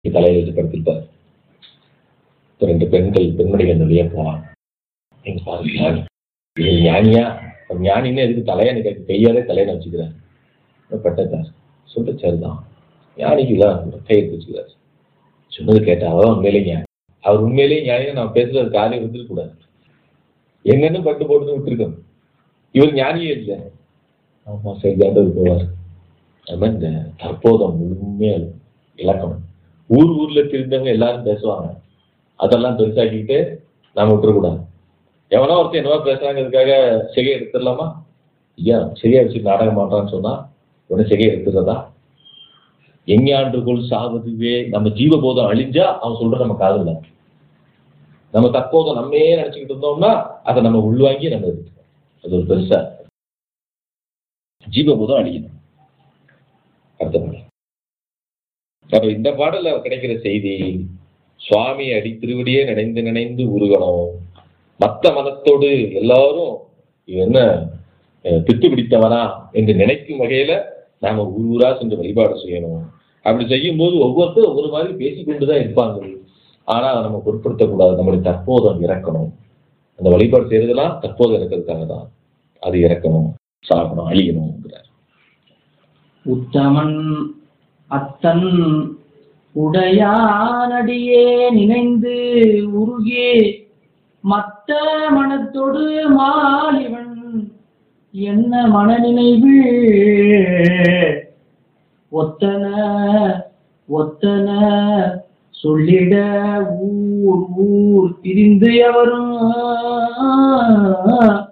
தலையில வச்சு படுத்திருப்பார் இப்ப ரெண்டு பெண்கள் பெண்மணிகள் வெளியே போவாங்க நீங்க பாருங்க ஞானி இது ஞானியா அப்ப ஞானின்னு எதுக்கு தலையணை கேட்க கையாலே தலையணை வச்சுக்கிறார் பட்டத்தார் சொல்ல சரிதான் ஞானிக்கு தான் கையை வச்சுக்கிறார் சொன்னது கேட்டா அவன் உண்மையிலே ஞானி அவர் உண்மையிலேயே ஞானியை நான் பேசுறது காலையை விட்டுருக்க கூடாது என்னன்னு பட்டு போட்டு விட்டுருக்கோம் இவர் ஞானியே இல்லை ஆமா சரிதான் போவார் அது மாதிரி இந்த தற்போதம் முழுமையா இலக்கணம் ஊர் ஊர்ல தெரிந்தவங்க எல்லாரும் பேசுவாங்க அதெல்லாம் பெருசாக்கிட்டு நாம விட்டுறக்கூடாது எவனோ ஒருத்தன் என்னவோ பேசுறாங்கிறதுக்காக சிகை எடுத்துடலாமா ஐயா சிகையை வச்சு நாடகம் பண்றான்னு சொன்னா உடனே சிகையை எடுத்துறதா எஞ்ஞாண்டுக்குள் சாவதுவே நம்ம ஜீவபோதம் அழிஞ்சா அவன் சொல்ற நம்ம காதுல நம்ம தற்போதும் நம்மையே நினைச்சுக்கிட்டு இருந்தோம்னா அதை நம்ம உள்வாங்கி நம்ம எடுத்துக்கணும் அது ஒரு பெருசா ஜீவபோதம் அழியணும் அடுத்த பாடல் அப்ப இந்த பாடல்ல கிடைக்கிற செய்தி சுவாமி அடி திருவடியே நினைந்து நினைந்து உருகணும் மத்த மதத்தோடு எல்லாரும் இவன் என்ன அஹ், பித்து பிடித்தவனா என்று நினைக்கும் வகையில நாம ஊர் ஊரா சென்று வழிபாடு செய்யணும் அப்படி செய்யும் போது ஒவ்வொருத்தரும் ஒவ்வொரு மாதிரி பேசிக்கொண்டுதான் இருப்பாங்க ஆனா அதை நம்ம பொருட்படுத்தக்கூடாது நம்முடைய தற்போதம் இறக்கணும் அந்த வழிபாடு செய்யறதெல்லாம் தற்போது இறக்கிறதுக்காக தான் அது இறக்கணும் சாகணும் அழியணுங்கிறார் உத்தமன் அத்தன் உடையானடியே நினைந்து உருகே மத்த மனத்தொடு மாலிவன் என்ன மனநினைவு ஒத்தன ஒத்தன சொல்லிட ஊர் ஊர் திரிந்து எவரும்